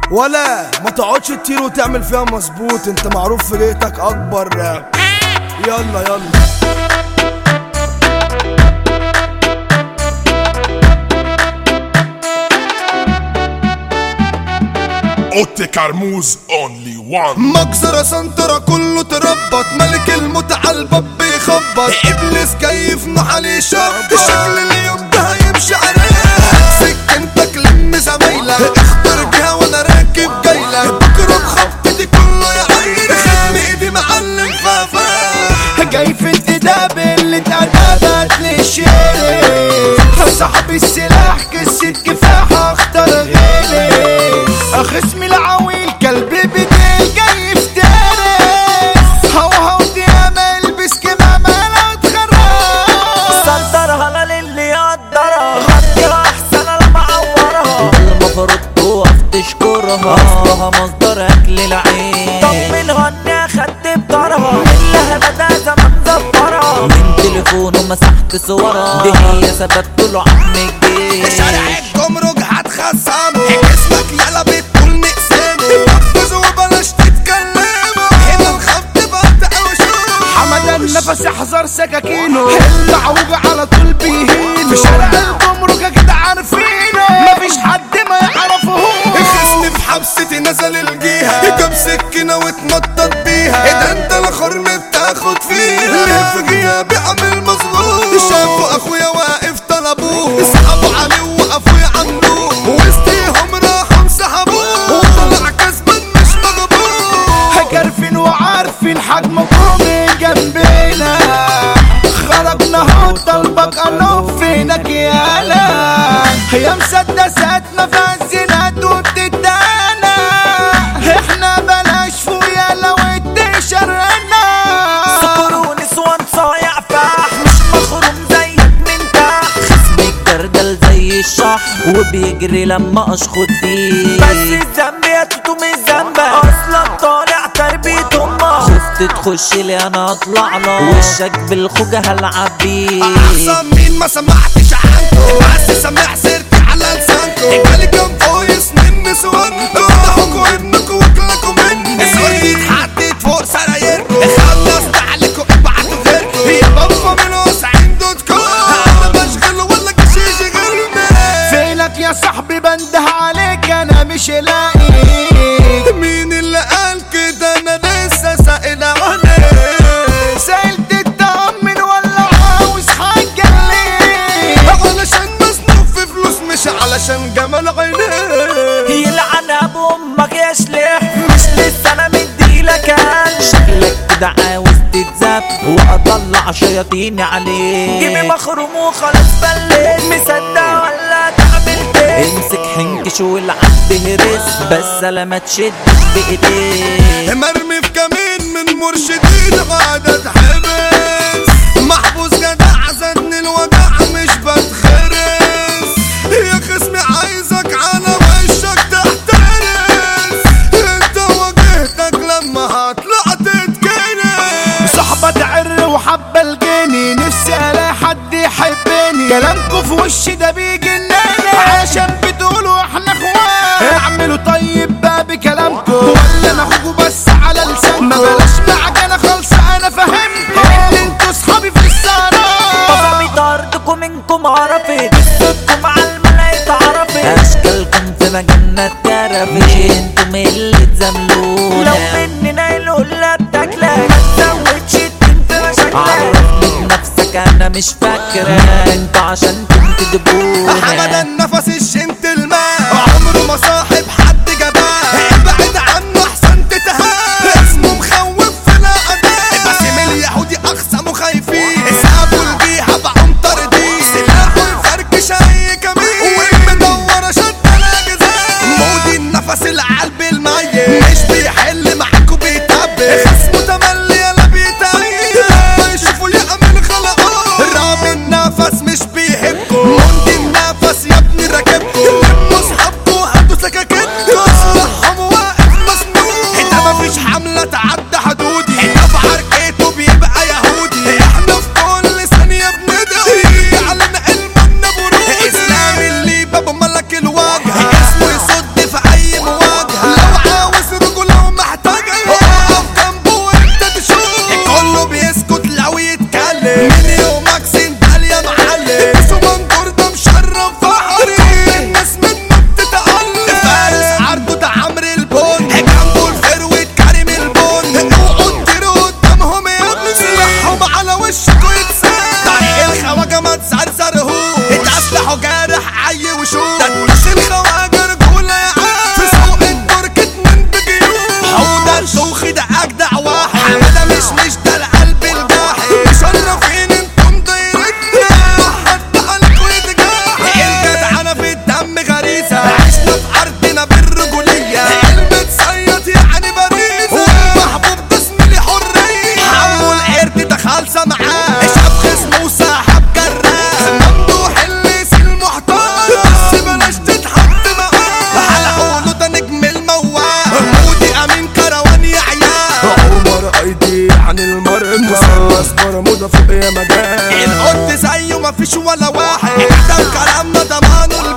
ولا ما تقعدش تطير وتعمل فيها مظبوط انت معروف في جيتك اكبر راب يلا يلا اوتي كرموز اونلي وان مجزرة سنترة كله تربط ملك المتعة الباب بيخبط ابليس جاي في محل يشبط شكل اليوم ده هيمشي عليه سكنتك لم زمايلك اختار جهة وانا راكب جايلك بكرة بخبطتي كله يا عيني ختم ايدي معلم فافا جاي في انتداب اللي اتأدبت للشيري صاحب السلاح قصة كفاح اختار غيري خصمي العويل كلبي بديل جاي يفترس هو هو ديما البس كمامة لا تخرج صدرها للي يقدرها غطيها احسن انا معورها المفروض تقف تشكرها اصلها مصدر اكل العين طب الغني اخدت بطارها اللهبة ده زمان زفرها من تليفونه مسحت صورها دي هي سبب طلوع عم الجيش شارع الجمرك هتخصمه اسمك يلا بتقول نقسمه نفذوا وبلاش تتكلموا هنا الخبط بقى تقوشوا حمد النفس احذر سكاكينه المعوج على طول بيهينه في شارع الجمرك كده عارفينه مفيش حد ما يعرفهوش الخصم في حبستي نزل الجيهة جاب سكينة واتنطط بيها ده انت الخرم بتاخد فيها في غيابي عامل مظلوم شافوا اخويا واقف طلبوه سحبوا عليه ووقفوا يعندوه وسطيهم راحوا انسحبوه وطلع كسبان مش مغبوط كارفين وعارفين حجمكم جنبنا خرجنا هو طلبك انوف فينك يالا هي مسدساتنا في الزناد وبتدانا احنا بلاش فويا لو شرنا سكر ونسوان صايع فاح مش مخروم زيك من تحت خصمي الجردل زي الشح وبيجري لما اشخط فيه بس الذنب يا توتو مش ذنبك اصلا طالع تربية امك خفت تخش لي انا اطلع لك وشك بالخوجة هلعب بيه احسن مين ما سمعتش عنكو بس سامع سيرتي على لسانكو جالي كام فويس من نسوانكو ضحكوا ابنكو واكلكوا مني صورتي اتحدت فوق سرايركو خلصت عليكو ابعتوا غيركو يا بابا من وسعين دوت كوم انا بشغل ولا كشيش غيرنا فينك يا صاحبي بنده عليك انا مش لاقيك مين اللي قال كده انا لسه سائل عليك سألت تطمن ولا عاوز حاجة ليه علشان مصنوف في فلوس مش علشان جمال عينيك يلعن ابو امك يا شليح مش لسه انا مديلك شكلك كده عاوز تتزاب واطلع شياطيني عليك جيبي مخروم وخلاص بليت مصدق ولا تعمل ايه امسك حنكش والعب هرس بس لا ما تشدش بايديك مرمي في كمين من مرشدين قاعدة اتحبس محبوس جدع زدني الوجع مش بتخرس يا خصمي عايزك على وشك تحترس انت واجهتك لما هطلع تتكنس صحبة تعر وحبة الجني نفسي الاقي حد يحبني كلامكوا في وشي ده بيجنني عشان بتقولوا احنا اخوات اعملوا طيب بقى بكلامكوا ولا انا اخوكوا بس على لسانكوا ما بلاش معجنة خالصة انا فهمت ان انتوا صحابي في السهرات قصبي طردكم منكم عرفت صوتكم على الملاية عرفت اشكالكم في مجنة اتعرفت مش انتم اللي تزاملونا لو مننا القلة بتاكلك ما تزودش التين في مشاكلك عرفني بنفسك انا مش فاكرك انتوا عشان كنتوا تدبونا حمد النفس الشمت الماء عمره ما صاحب حد جبان ابعد عنه احسن تتهان اسمه مخوف في الاداء باسم اليهودي اقسموا خايفين اسحبوا الجيهة بقوا مطاردين سلاحه يفركش اي كمين والمدورة شد الاجزاء مودي النفس العلب الميت مش بيحل معاكوا بيتبت خصمه تملي يلا بيتعيد يشوفوا يعمل خلقات رامي النفس مش بيحبكوا موندي النفس يا ابني وشوش ده تمشي الخواجر جولة يا عم في سوق الترك اتنين بجيوش حوده الدوخي ده اجدع واحد حماده مش مش ده القلب الجاحد مشرفين انتم دايرتنا حد عليك ويتجاحد الجدعنة في الدم غريزة عشنا في ارضنا بالرجولية المتصيط يعني باريزة والمحبوب ده زميلي حرية حمو القرد ده خالصة معاه شاب خصم وسحب جراه ممدوح الليس المحترم بس بلاش تتحط معاه على قوله ده نجم المواه مودي امين كروان يا عيال عمر ايدي عن المرمى اصبر موضة فوق يا مجال القط زيه مفيش ولا واحد ده كلامنا ضمانه